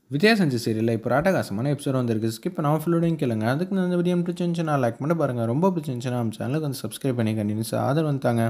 விஜயா செஞ்ச சீரியலில் இப்போ ராட்டகாசமான எபிசோட் வந்திருக்கு ஸ்கிப் பண்ணாமல் ஃபுல்லோடையும் கேளுங்க அதுக்கு இந்த வீடியோ பிடிச்சிருந்துச்சுன்னா லைக் பண்ணி பாருங்கள் ரொம்ப பிடிச்சிருந்துச்சுன்னா நம்ம சேனலுக்கு வந்து சப்ஸ்கிரைப் பண்ணி கண்டினியூஸ் ஆதரவு வந்துட்டாங்க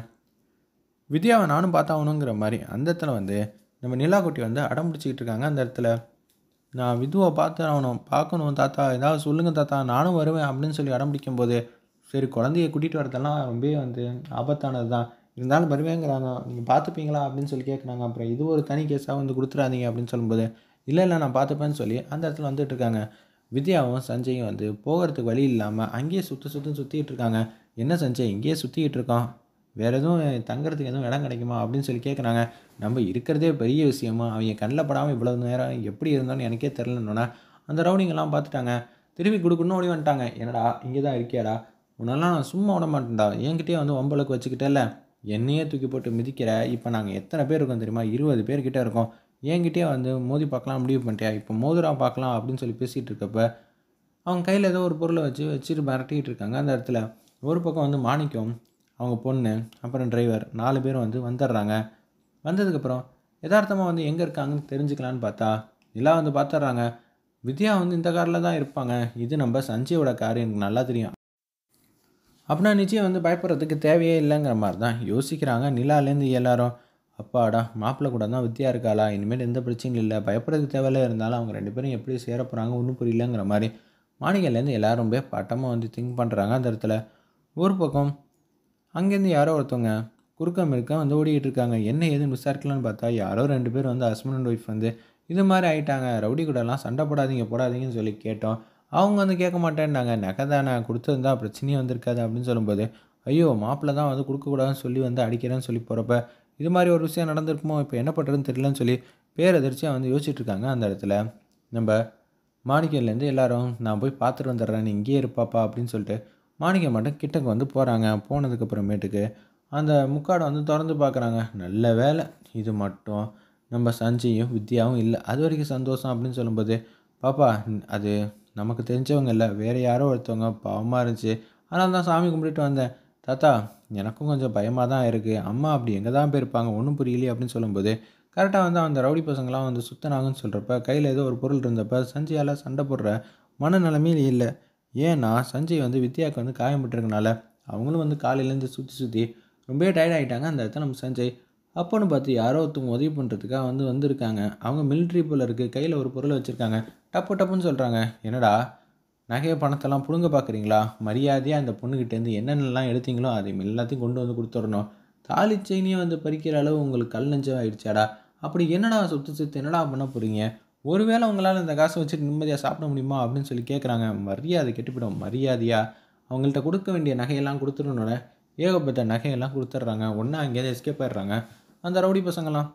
வித்யாவை நானும் பார்த்தாகணுங்கிற மாதிரி அந்த இடத்துல வந்து நம்ம நிலாக்குட்டி வந்து அடம் பிடிச்சிக்கிட்டு இருக்காங்க அந்த இடத்துல நான் விதுவை பார்த்து ஆகணும் பார்க்கணும் தாத்தா ஏதாவது சொல்லுங்கள் தாத்தா நானும் வருவேன் அப்படின்னு சொல்லி அடம் பிடிக்கும்போது சரி குழந்தைய கூட்டிகிட்டு வரதெல்லாம் ரொம்பவே வந்து ஆபத்தானது தான் இருந்தாலும் வருவேங்கிறாங்க நீங்கள் பார்த்துப்பீங்களா அப்படின்னு சொல்லி கேட்குறாங்க அப்புறம் இது ஒரு தனி கேஸாக வந்து கொடுத்துறாதீங்க அப்படின்னு சொல்லும்போது இல்லை இல்லை நான் பார்த்துப்பேன்னு சொல்லி அந்த இடத்துல வந்துட்டு இருக்காங்க வித்யாவும் சஞ்சயும் வந்து போகிறதுக்கு வழி இல்லாமல் அங்கேயே சுற்றி சுற்றி சுற்றிட்டு இருக்காங்க என்ன சஞ்சய் இங்கேயே சுற்றிக்கிட்டு இருக்கோம் வேறு எதுவும் தங்குறதுக்கு எதுவும் இடம் கிடைக்குமா அப்படின்னு சொல்லி கேட்குறாங்க நம்ம இருக்கிறதே பெரிய விஷயமா அவங்க கண்ணில் படாமல் இவ்வளோ நேரம் எப்படி இருந்தாலும் எனக்கே தெரிலன்னொன்னே அந்த ரவுடிங்கெல்லாம் பார்த்துட்டாங்க திருப்பி கொடுக்கணும் ஓடி வந்துட்டாங்க என்னடா இங்கே தான் இருக்கியாடா உன்னெல்லாம் நான் சும்மா விட மாட்டேன்டா என்கிட்டயே வந்து ஒம்பளுக்கு வச்சுக்கிட்டேல்ல என்னையே தூக்கி போட்டு மிதிக்கிற இப்போ நாங்கள் எத்தனை பேர் இருக்கோம் தெரியுமா இருபது பேர்கிட்ட இருக்கோம் என்கிட்டயே வந்து மோதி பார்க்கலாம் முடிவு பண்ணிட்டியா இப்போ மோதிரா பார்க்கலாம் அப்படின்னு சொல்லி பேசிகிட்டு இருக்கப்ப அவங்க கையில் ஏதோ ஒரு பொருளை வச்சு வச்சுட்டு மிரட்டிகிட்டு இருக்காங்க அந்த இடத்துல ஒரு பக்கம் வந்து மாணிக்கம் அவங்க பொண்ணு அப்புறம் டிரைவர் நாலு பேர் வந்து வந்துடுறாங்க வந்ததுக்கப்புறம் யதார்த்தமாக வந்து எங்கே இருக்காங்கன்னு தெரிஞ்சுக்கலான்னு பார்த்தா நிலா வந்து பார்த்துட்றாங்க வித்யா வந்து இந்த காரில் தான் இருப்பாங்க இது நம்ம சஞ்சயோட கார் எனக்கு நல்லா தெரியும் அப்படின்னா நிச்சயம் வந்து பயப்படுறதுக்கு தேவையே இல்லைங்கிற மாதிரி தான் யோசிக்கிறாங்க நிலாலேருந்து எல்லாரும் அப்பாடா மாப்பிள்ளை கூட தான் வித்தியா இருக்காளா இனிமேல் எந்த பிரச்சனையும் இல்லை பயப்படுறதுக்கு தேவையில்ல இருந்தாலும் அவங்க ரெண்டு பேரும் எப்படி சேர போகிறாங்க ஒன்றும் புரியலங்கிற மாதிரி மாணிக்கலேருந்து எல்லாரும் ரொம்ப பட்டமாக வந்து திங்க் பண்ணுறாங்க அந்த இடத்துல ஒரு பக்கம் அங்கேருந்து யாரோ ஒருத்தவங்க குறுக்க மிருக்க வந்து ஓடிக்கிட்டு இருக்காங்க என்ன ஏதுன்னு விசாரிக்கலான்னு பார்த்தா யாரோ ரெண்டு பேர் வந்து ஹஸ்பண்ட் அண்ட் ஒய்ஃப் வந்து இது மாதிரி ஆயிட்டாங்க ரவுடி கூடலாம் சண்டை போடாதீங்க போடாதீங்கன்னு சொல்லி கேட்டோம் அவங்க வந்து கேட்க மாட்டேன்னாங்க நகை தானே கொடுத்துருந்தா பிரச்சனையே வந்திருக்காது அப்படின்னு சொல்லும்போது ஐயோ மாப்பிள்ளை தான் வந்து கொடுக்கக்கூடாதுன்னு சொல்லி வந்து அடிக்கிறேன்னு சொல்லி போகிறப்ப இது மாதிரி ஒரு விஷயம் நடந்திருக்குமோ இப்போ என்ன பண்ணுறதுன்னு தெரியலன்னு சொல்லி பேரதிர்ச்சியாக வந்து யோசிச்சுட்டு இருக்காங்க அந்த இடத்துல நம்ம மாணிக்கம்லேருந்து எல்லாரும் நான் போய் பார்த்துட்டு வந்துடுறேன் நீ இங்கேயே இருப்பாப்பா அப்படின்னு சொல்லிட்டு மாணிக்கம் மட்டும் கிட்டக்கு வந்து போகிறாங்க போனதுக்கப்புறமேட்டுக்கு அந்த முக்காடை வந்து திறந்து பார்க்குறாங்க நல்ல வேலை இது மட்டும் நம்ம சஞ்சயும் வித்யாவும் இல்லை அது வரைக்கும் சந்தோஷம் அப்படின்னு சொல்லும்போது பாப்பா அது நமக்கு தெரிஞ்சவங்க இல்லை வேறு யாரோ ஒருத்தவங்க பாவமாக இருந்துச்சு அதனால தான் சாமி கும்பிட்டுட்டு வந்தேன் தாத்தா எனக்கும் கொஞ்சம் பயமாக தான் இருக்குது அம்மா அப்படி எங்கே தான் போயிருப்பாங்க ஒன்றும் புரியலையே அப்படின்னு சொல்லும்போது கரெக்டாக வந்து அந்த ரவுடி பசங்களாம் வந்து சுத்தினாங்கன்னு சொல்கிறப்ப கையில் ஏதோ ஒரு பொருள் இருந்தப்ப சஞ்சயால் சண்டை போடுற மனநிலைமையில் இல்லை ஏன்னா சஞ்சய் வந்து வித்யாவுக்கு வந்து காயப்பட்டிருக்கனால அவங்களும் வந்து காலையிலேருந்து சுற்றி சுற்றி ரொம்பவே டயர்ட் ஆகிட்டாங்க அந்த இடத்துல நம்ம சஞ்சய் அப்போன்னு பார்த்து யாரோ ஒருத்தவங்க உதவி பண்ணுறதுக்காக வந்து வந்திருக்காங்க அவங்க மிலிட்ரி போல் இருக்குது கையில் ஒரு பொருளை வச்சுருக்காங்க டப்பு டப்புன்னு சொல்கிறாங்க என்னடா நகையை பணத்தெல்லாம் பிடுங்க பார்க்குறீங்களா மரியாதையாக அந்த பொண்ணுக்கிட்டேருந்து என்னென்னலாம் எடுத்தீங்களோ அதை எல்லாத்தையும் கொண்டு வந்து கொடுத்துடணும் தாலி செயினையும் வந்து பறிக்கிற அளவு உங்களுக்கு கல் நெஞ்சம் ஆயிடுச்சாடா அப்படி என்னடா சொத்து சொத்து என்னடா பண்ண போகிறீங்க ஒருவேளை உங்களால் இந்த காசை வச்சுட்டு நிம்மதியாக சாப்பிட முடியுமா அப்படின்னு சொல்லி கேட்குறாங்க மரியாதை கெட்டுப்பிடும் மரியாதையாக அவங்கள்ட்ட கொடுக்க வேண்டிய நகையெல்லாம் கொடுத்துடணுன்னு ஏகப்பட்ட நகையெல்லாம் கொடுத்துட்றாங்க ஒன்றா அங்கேயாவது எஸ்கேப் ஆயிடுறாங்க அந்த ரவுடி பசங்களாம்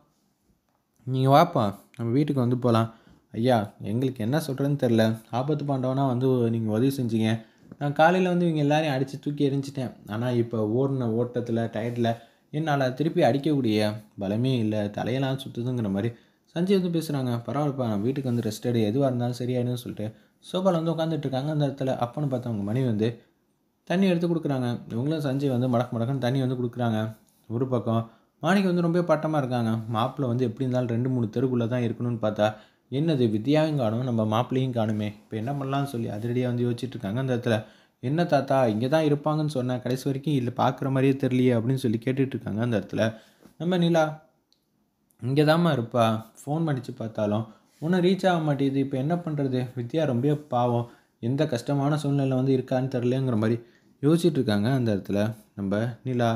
நீங்கள் வாப்பா நம்ம வீட்டுக்கு வந்து போகலாம் ஐயா எங்களுக்கு என்ன சொல்கிறதுன்னு தெரில ஆபத்து பாண்டவனா வந்து நீங்கள் உதவி செஞ்சீங்க நான் காலையில் வந்து இவங்க எல்லாரையும் அடித்து தூக்கி எரிஞ்சிட்டேன் ஆனால் இப்போ ஓடின ஓட்டத்தில் டயர்டில் என்னால் திருப்பி அடிக்கக்கூடிய பலமே இல்லை தலையெல்லாம் சுற்றுதுங்கிற மாதிரி சஞ்சய் வந்து பேசுகிறாங்க பரவாயில்லப்பா நான் வீட்டுக்கு வந்து ரெஸ்ட் எடு எதுவாக இருந்தாலும் சரியாயிடுன்னு சொல்லிட்டு சோஃபாவில் வந்து உட்காந்துட்டு இருக்காங்க அந்த இடத்துல அப்பன்னு பார்த்து அவங்க மனைவி வந்து தண்ணி எடுத்து கொடுக்குறாங்க இவங்களும் சஞ்சய் வந்து மடக்கு மடக்குன்னு தண்ணி வந்து கொடுக்குறாங்க ஒரு பக்கம் மாணிக்கு வந்து ரொம்ப பட்டமாக இருக்காங்க மாப்பிள்ளை வந்து எப்படி இருந்தாலும் ரெண்டு மூணு தெருக்குள்ளே தான் இருக்கணும்னு பார்த்தா என்னது வித்யாவையும் காணும் நம்ம மாப்பிள்ளையும் காணுமே இப்போ என்ன பண்ணலாம்னு சொல்லி அதிரடியாக வந்து யோசிச்சுட்டு இருக்காங்க அந்த இடத்துல என்ன தாத்தா இங்கே தான் இருப்பாங்கன்னு சொன்னேன் கடைசி வரைக்கும் இல்லை பார்க்குற மாதிரியே தெரியலையே அப்படின்னு சொல்லி கேட்டுட்டு இருக்காங்க அந்த இடத்துல நம்ம நிலா இங்கே தாம்மா இருப்பா ஃபோன் பண்ணிச்சு பார்த்தாலும் ஒன்றும் ரீச் ஆக மாட்டேங்குது இப்போ என்ன பண்ணுறது வித்யா ரொம்ப பாவம் எந்த கஷ்டமான சூழ்நிலை வந்து இருக்கான்னு தெரிலங்கிற மாதிரி யோசிச்சுட்டு இருக்காங்க அந்த இடத்துல நம்ம நிலா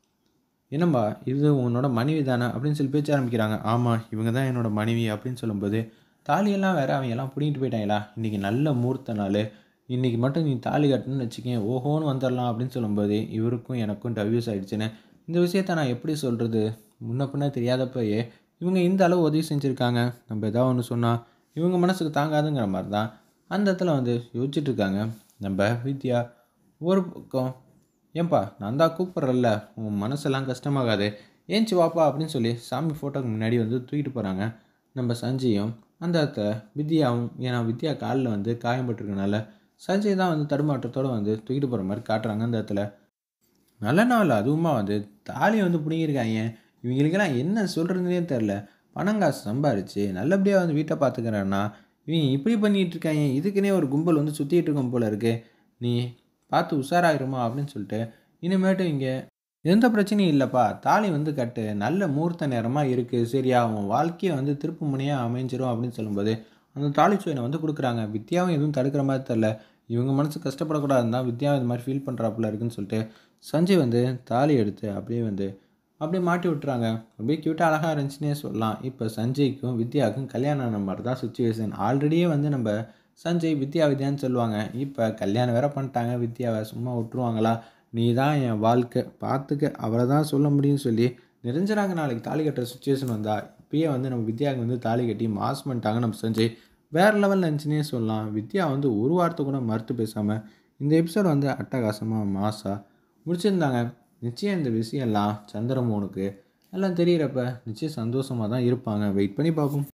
என்னம்மா இது உன்னோட மனைவி தானே அப்படின்னு சொல்லி பேச்ச ஆரம்பிக்கிறாங்க ஆமாம் இவங்க தான் என்னோட மனைவி அப்படின்னு சொல்லும்போது தாலியெல்லாம் வேற அவங்க எல்லாம் பிடிங்கிட்டு போயிட்டாங்களா இன்றைக்கி நல்ல முகூர்த்த நாள் இன்றைக்கி மட்டும் நீ தாலி கட்டணும்னு வச்சுக்கேன் ஓஹோன்னு வந்துடலாம் அப்படின்னு சொல்லும்போது இவருக்கும் எனக்கும் டவ்யூஸ் ஆகிடுச்சுன்னு இந்த விஷயத்த நான் எப்படி சொல்கிறது முன்ன பின்ன தெரியாதப்பயே இவங்க இந்த அளவு உதவி செஞ்சுருக்காங்க நம்ம எதாவது ஒன்று சொன்னால் இவங்க மனசுக்கு தாங்காதுங்கிற மாதிரி தான் அந்த இடத்துல வந்து யோசிச்சுட்டு இருக்காங்க நம்ம வித்யா ஒரு பக்கம் ஏன்பா நான் தான் கூப்பிட்றல்ல உன் மனசெல்லாம் கஷ்டமாகாது ஏஞ்சி வாப்பா அப்படின்னு சொல்லி சாமி ஃபோட்டோக்கு முன்னாடி வந்து தூக்கிட்டு போகிறாங்க நம்ம சஞ்சயும் அந்த இடத்துல வித்யாவும் ஏன்னா வித்யா காலில் வந்து காயம்பட்டிருக்கனால சஞ்சய் தான் வந்து தடுமாற்றத்தோடு வந்து தூக்கிட்டு போகிற மாதிரி காட்டுறாங்க அந்த இடத்துல நல்ல நாள் அதுவுமா வந்து தாலியை வந்து பிடிங்கிருக்காங்க இவங்களுக்கெல்லாம் என்ன சொல்கிறதுனே தெரில பணம் காசு சம்பாரிச்சு நல்லபடியாக வந்து வீட்டை பார்த்துக்கிறேன்னா இவன் இப்படி பண்ணிகிட்டு இருக்காங்க இதுக்குன்னே ஒரு கும்பல் வந்து சுற்றிட்டு இருக்கும் போல இருக்கு நீ பார்த்து உஷாராயிருமா அப்படின்னு சொல்லிட்டு இனிமேட்டு இங்கே எந்த பிரச்சனையும் இல்லைப்பா தாலி வந்து கட்டு நல்ல மூர்த்த நேரமாக இருக்குது சரியா உன் வாழ்க்கையை வந்து திருப்பு முனையாக அமைஞ்சிரும் அப்படின்னு சொல்லும்போது அந்த தாலி சுவனை வந்து கொடுக்குறாங்க வித்யாவும் எதுவும் தடுக்கிற மாதிரி தெரில இவங்க மனசு கஷ்டப்படக்கூடாதுன்னு தான் வித்யா இது மாதிரி ஃபீல் பண்ணுறாப்புல இருக்குன்னு சொல்லிட்டு சஞ்சய் வந்து தாலி எடுத்து அப்படியே வந்து அப்படியே மாட்டி விட்டுறாங்க அப்படியே க்யூட்டாக அழகாக இருந்துச்சுன்னே சொல்லலாம் இப்போ சஞ்சய்க்கும் வித்யாவுக்கும் கல்யாணம் ஆன மாதிரி தான் சுச்சுவேஷன் ஆல்ரெடியே வந்து நம்ம சஞ்சய் வித்யா வித்யான்னு சொல்லுவாங்க இப்போ கல்யாணம் வேற பண்ணிட்டாங்க வித்யாவை சும்மா விட்டுருவாங்களா நீ தான் என் வாழ்க்கை பார்த்துக்க அவரை தான் சொல்ல முடியும்னு சொல்லி நிரஞ்சனாங்க நாளைக்கு தாலி கட்டுற சுச்சுவேஷன் வந்தா இப்பயே வந்து நம்ம வித்யாவுக்கு வந்து தாலி கட்டி மாஸ் பண்ணிட்டாங்க நம்ம சஞ்சய் வேறு லெவலில் இருந்துச்சுன்னே சொல்லலாம் வித்யா வந்து ஒரு வார்த்தை கூட மறுத்து பேசாமல் இந்த எபிசோட் வந்து அட்டகாசமாக மாஸாக முடிச்சிருந்தாங்க நிச்சயம் இந்த விஷயம்லாம் சந்திரமோனுக்கு எல்லாம் தெரியிறப்ப நிச்சயம் சந்தோஷமாக தான் இருப்பாங்க வெயிட் பண்ணி பார்ப்போம்